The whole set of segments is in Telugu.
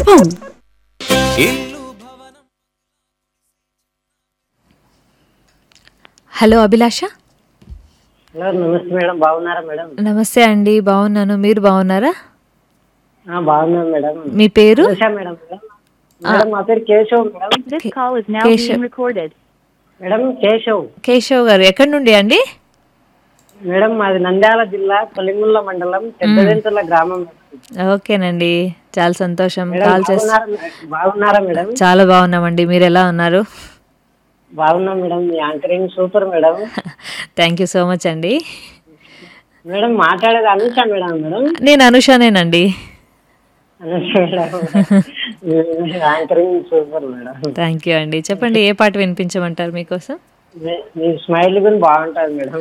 శుభం హలో అభిలాష హలో నమస్తే మేడం బాగున్నారా మేడం నమస్తే అండి బాగున్నాను మీరు బాగున్నారా ఆ, బాగున్నాను మేడం మీ పేరు ఉషా మేడం మేడం మేడం మా పేరు Keshav madam This call is now Keshav. being recorded. Madam Keshav Keshav గారు ఎక్కడి నుండి అండి మేడం మాది నంద్యాల జిల్లా కొలింగుల్ల మండలం పెద్దదెంతుల గ్రామం ఓకేనండి చాలా సంతోషం మేడం కాల్ చేసి బాగున్నారా మేడం? బాగున్నారా మేడం చాలా బాగున్నామండి మీరు ఎలా ఉన్నారు బాగున్నాం మేడం మీ anchoring super madam thank you so much అండి మేడం మాట్లాడేది అనుష మేడం మేడం నేను అనుషానేనండి అనుష మేడం మీ anchoring super madam thank you అండి చెప్పండి ఏ పాట వినిపించమంటారు మీకోసం మీ- మీ స్మైల్ కూడా బాగుంటుంది మేడం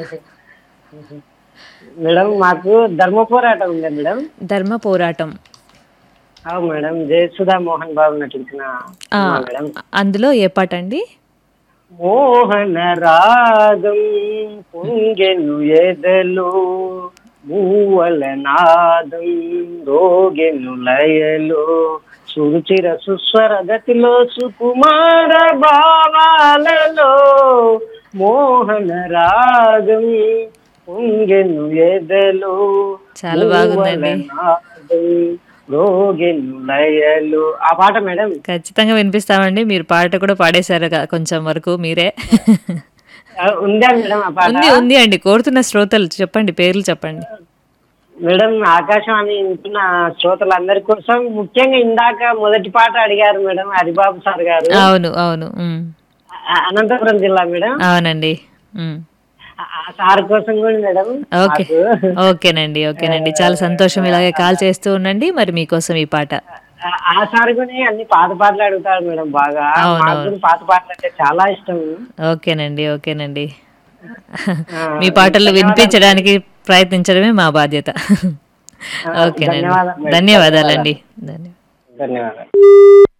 మేడం మాకు ధర్మ పోరాటం ఉంది మేడం ధర్మ పోరాటం అవు మేడం జయసుధా మోహన్ బాబు నటించిన ఆ, సినిమా మేడం అందులో ఏ పాట అండి మోహన రాగం పొంగెను ఎదలు మూవల నాదం రోగెను లయలో సురుచిర సుస్వర గతిలో సుకుమార భావాలలో మోహన రాగం పొంగెను ఎదలు చాలా బాగుందండి. మూవల నాదం రోగెను లయలో ఆ పాట మేడం ఖచ్చితంగా వినిపిస్తామండి మీరు పాట కూడా పాడేశారు గా- కొంచెం వరకు మీరే ఆ, ఉందా మేడం ఆ పాట ఉంది ఉంది అండి కోరుతున్న శ్రోతలు చెప్పండి పేర్లు చెప్పండి మేడం ఆకాశవాణి వింటున్న శ్రోతలందరి కోసం ముఖ్యంగా ఇందాక మొదటి పాట అడిగారు మేడం హరిబాబు సార్ గారు అవును అవును ఉమ్. ఆ- అనంతపురం జిల్లా మేడం అవునండి ఉమ్. ఆ- ఆ సార్ కోసం కూడా మేడం ఓకే మాకు ఓకేనండి ఓకేనండి చాలా సంతోషం ఇలాగే కాల్ చేస్తూ ఉండండి మరి మీకోసం ఈ పాట ఆ- ఆ సార్ కూడా అన్ని పాత పాటలు అడుగుతారు మేడం బాగా అవును, మాకు కూడా పాత పాటలు అంటే చాలా ఇష్టం ఓకేనండి ఓకేనండి మీ పాటలు వినిపించడానికి ప్రయత్నించడమే మా బాధ్యత ఓకేనండి ధన్యవాదాలు మేడం. ధన్యవాదాలండి ధన్యవాదాలు ధన్యవాదాలు